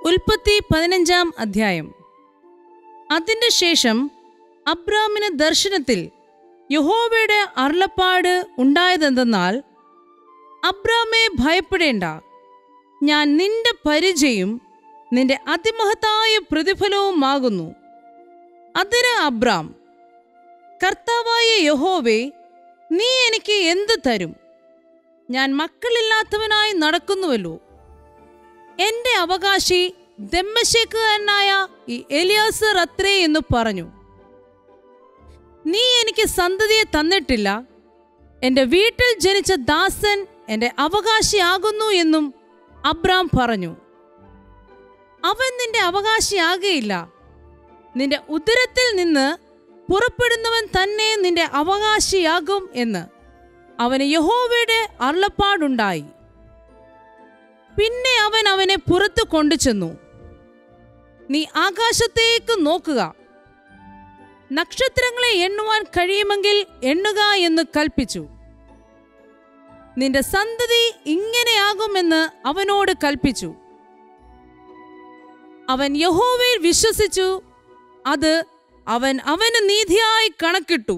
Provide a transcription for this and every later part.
ഉൽപ്പത്തി പതിനഞ്ചാം അധ്യായം അതിന്റെ ശേഷം അബ്രാമിന് ദർശനത്തിൽ യഹോവയുടെ അരുളപ്പാട് ഉണ്ടായതെന്തെന്നാൽ അബ്രാമെ ഭയപ്പെടേണ്ട ഞാൻ നിന്റെ പരിചയം നിന്റെ അതിമഹത്തായ പ്രതിഫലവുമാകുന്നു അതിന് അബ്രാം കർത്താവായ യഹോവേ നീ എനിക്ക് എന്ത് തരും ഞാൻ മക്കളില്ലാത്തവനായി നടക്കുന്നുവല്ലോ എന്റെ അവകാശി ദമ്മശേക്കുകാരനായ ഈ എലിയാസർ അത്രേ എന്ന് പറഞ്ഞു നീ എനിക്ക് സന്തതിയെ തന്നിട്ടില്ല എന്റെ വീട്ടിൽ ജനിച്ച ദാസൻ എന്റെ അവകാശിയാകുന്നു എന്നും അബ്രാം പറഞ്ഞു അവൻ നിന്റെ അവകാശിയാകയില്ല നിന്റെ ഉദരത്തിൽ നിന്ന് പുറപ്പെടുന്നവൻ തന്നെ നിന്റെ അവകാശിയാകും എന്ന് അവന് യഹോവയുടെ അരുളപ്പാടുണ്ടായി പിന്നെ അവൻ അവനെ പുറത്തു കൊണ്ടുചെന്നു നീ ആകാശത്തേക്ക് നോക്കുക നക്ഷത്രങ്ങളെ എണ്ണുവാൻ കഴിയുമെങ്കിൽ എണ്ണുക എന്ന് കൽപ്പിച്ചു നിന്റെ സന്തതി ഇങ്ങനെയാകുമെന്ന് അവനോട് കൽപ്പിച്ചു അവൻ യഹോവയിൽ വിശ്വസിച്ചു അത് അവൻ അവന് നീതിയായി കണക്കിട്ടു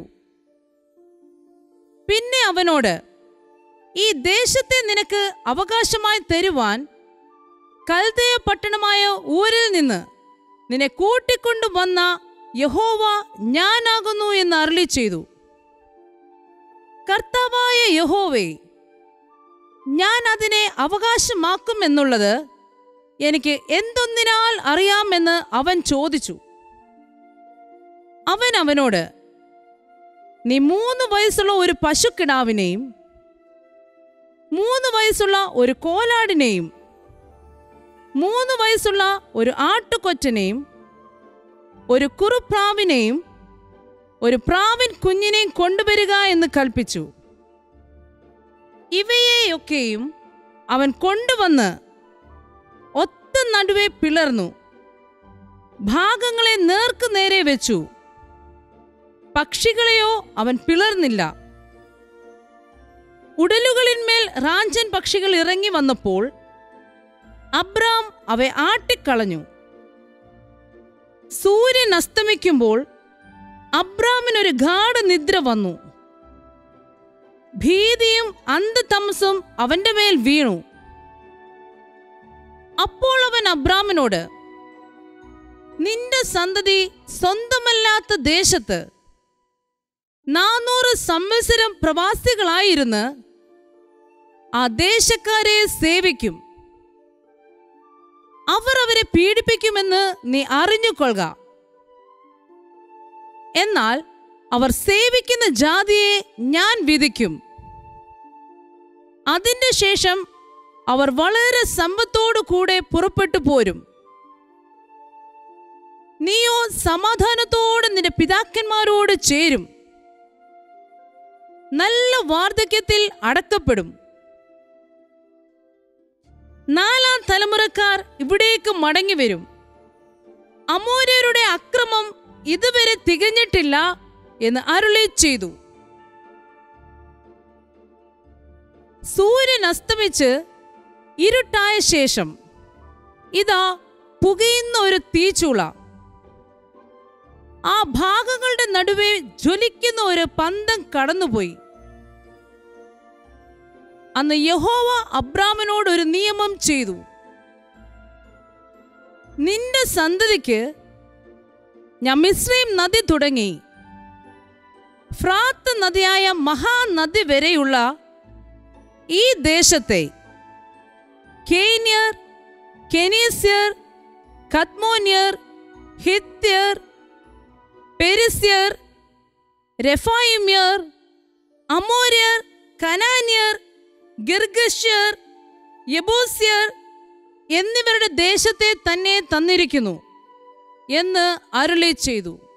പിന്നെ അവനോട് ഈ ദേശത്തെ നിനക്ക് അവകാശമായി തരുവാൻ കൽദയ പട്ടണമായ ഊരിൽ നിന്ന് നിന്നെ കൂട്ടിക്കൊണ്ടു വന്ന യഹോവ ഞാനാകുന്നു എന്ന് അരുളി ചെയ്തു കർത്താവായ യഹോവേ ഞാൻ അതിനെ അവകാശമാക്കും എന്നുള്ളത് എനിക്ക് എന്തൊന്നിനാൽ അറിയാമെന്ന് അവൻ ചോദിച്ചു അവൻ അവനോട് നീ മൂന്ന് വയസ്സുള്ള ഒരു പശുക്കിടാവിനെയും മൂന്ന് വയസ്സുള്ള ഒരു കോലാടിനെയും മൂന്ന് വയസ്സുള്ള ഒരു ആട്ടുകൊറ്റനെയും ഒരു കുറുപ്രാവിനെയും ഒരു പ്രാവിൻ കുഞ്ഞിനെയും കൊണ്ടുവരിക എന്ന് കൽപ്പിച്ചു ഇവയെയൊക്കെയും അവൻ കൊണ്ടുവന്ന് ഒത്ത നടുവെ പിളർന്നു ഭാഗങ്ങളെ നേർക്ക് നേരെ വെച്ചു പക്ഷികളെയോ അവൻ പിളർന്നില്ല ഉടലുകളിന്മേൽ റാഞ്ചൻ പക്ഷികൾ ഇറങ്ങി വന്നപ്പോൾ അബ്രാം അവയെ ആട്ടിക്കളഞ്ഞു സൂര്യൻ അസ്തമിക്കുമ്പോൾ അബ്രാമിനൊരു ഗാഠനിദ്ര വന്നു ഭീതിയും അന്ധതമസും അവന്റെ മേൽ വീണു അപ്പോൾ അവൻ അബ്രാമിനോട് നിന്റെ സന്തതി സ്വന്തമല്ലാത്ത ദേശത്ത് നാനൂറ് സംവത്സരം പ്രവാസികളായിരുന്ന് ആ ദേശക്കാരെ സേവിക്കും അവർ അവരെ പീഡിപ്പിക്കുമെന്ന് നീ അറിഞ്ഞുകൊള്ളുക എന്നാൽ അവർ സേവിക്കുന്ന ജാതിയെ ഞാൻ വിധിക്കും അതിന്റെ ശേഷം അവർ വളരെ സമ്പത്തോടു കൂടെ പുറപ്പെട്ടു പോരും നീയോ സമാധാനത്തോടെ നിന്റെ പിതാക്കന്മാരോട് ചേരും നല്ല വാർദ്ധക്യത്തിൽ അടക്കപ്പെടും നാലാം തലമുറക്കാർ ഇവിടേക്ക് മടങ്ങി വരും അമോര്യരുടെ അക്രമം ഇതുവരെ തികഞ്ഞിട്ടില്ല എന്ന് അരുളി ചെയ്തു സൂര്യൻ അസ്തമിച്ച് ഇരുട്ടായ ശേഷം ഇതാ പുകയുന്ന ഒരു തീച്ചൂള ആ ഭാഗങ്ങളുടെ നടുവെ ജ്വലിക്കുന്ന ഒരു പന്തം കടന്നുപോയി അന്ന് യഹോവ അബ്രാമിനോട് ഒരു നിയമം ചെയ്തു നിന്റെ സന്തതിക്ക് ഞാൻ മിശ്രയും നദി തുടങ്ങി ഫ്രാത്ത് നദിയായ മഹാനദി വരെയുള്ള ഈ ദേശത്തെ കേന്യർ കെനീസ്യർ കത്മോന്യർ ഹിത്യർ പെരിസ്യർ രഫായിമ്യർ അമോര്യർ കനാന്യർ ഗിർഗശ്യർ യബൂസ്യർ എന്നിവരുടെ ദേശത്തെ തന്നെ തന്നിരിക്കുന്നു എന്ന് അരുളി ചെയ്തു